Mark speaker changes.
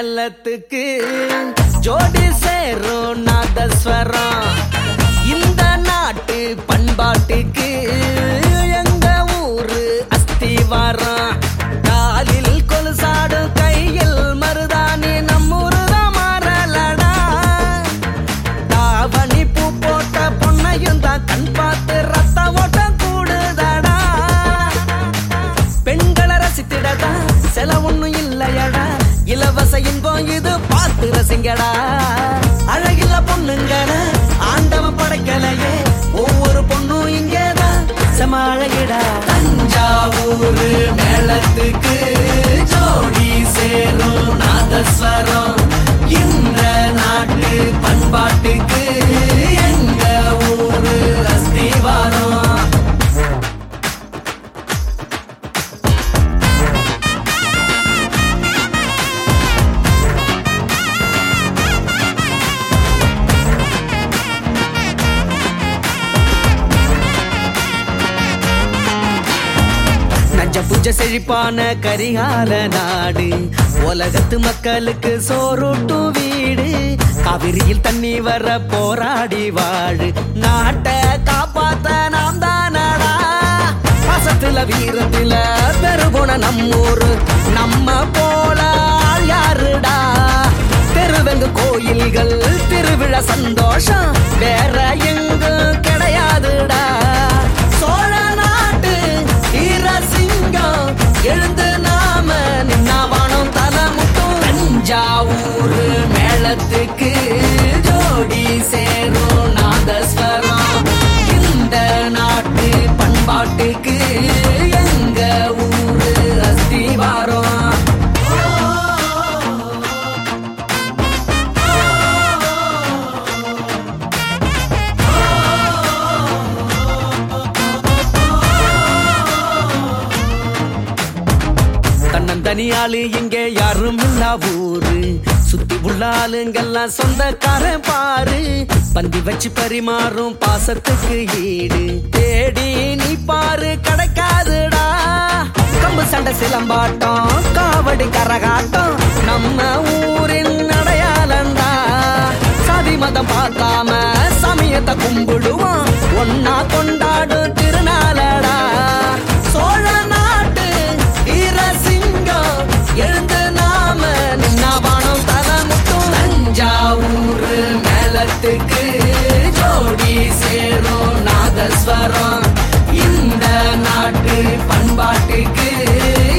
Speaker 1: மேளத்துக்கு ஜோடி சேரும் நாதஸ்வரம் இந்த நாட்டு பண்பாட்டுக்கு எங்க ஊரு அஸ்திவாரம் காலில் கொலுசாடும் கையில் மருதாணி நம்மூருதான் மாறலடா தாவணி பூ போட்ட பொண்ணையும் தான் கண் பார்த்து ரத்த ஓட்டம் கூடுதடா பெண்களை ரசித்திடடா செல ஒண்ணும் இல்லையடா இலவச இன்பம் இது பார்த்து ரசிங்கடா அழகில்ல பொண்ணுங்கட ஆண்டவன் படைக்கலையே ஒவ்வொரு பொண்ணும் இங்கேதான் செம அழகிடா தஞ்சாவூர் மேளத்துக்கு ஜோடி சேரும் நாதஸ்வரம் இந்த நாட்டு பண்பாட்டுக்கு எங்க ஊரு அஸ்திவாரம் நஞ்ச புஜ செழிப்பான கரிகால நாடு உலகத்து மக்களுக்கு சோறுட்டும் வீடு காவிரியில் தண்ணி வர போராடி வாழு நாட்டை காப்பாத்த நாம் தானடா பாசத்துல வீரத்துல பெருகுண நம்மூரு நம்ம போல ஆள் யாருடா தெருவெங்கு கோயில்கள் திருவிழா சந்தோஷம் வேற எங்கும் கிடையாதுடா சோழ நாட்டு ஈரசிங்கம் எழுந்து நாம நின்னாவானம் தலை முட்டும் தஞ்சாவூர் மேளத்துக்கு ஜோடி சேரும் நாதஸ்வரம் இந்த நாட்டு பண்பாட்டுக்கு எங்க ஊரு அஸ்திவாரம் தன்னந்தனியாளு இங்க யாரும் இல்ல ஊரு சுத்தி உள்ள ஆளுங்கெல்லாம் சொந்தக்காரன் பாரு பந்தி வச்சு பரிமாறும் பாசத்துக்கு ஈடு தேடி நீ பாரு கிடைக்காதுடா கம்பு சண்டை சிலம்பாட்டம் காவடி கரகாட்டம் நம்ம ஊரின் அடையாளந்தா சாதி மதம் பார்க்காம சமயத்தை கும்பிடுவோம் ஒன்னா கொண்டாடும் திருநாளடா சோழ நாட்டு ஈரசிங்கம் எழுந்து நாம நின்னாவானம் தலை முட்டும் தஞ்சாவூர் மேளத்துக்கு ஜோடி சேரும் நாதஸ்வரம் இந்த நாட்டு பண்பாட்டுக்கு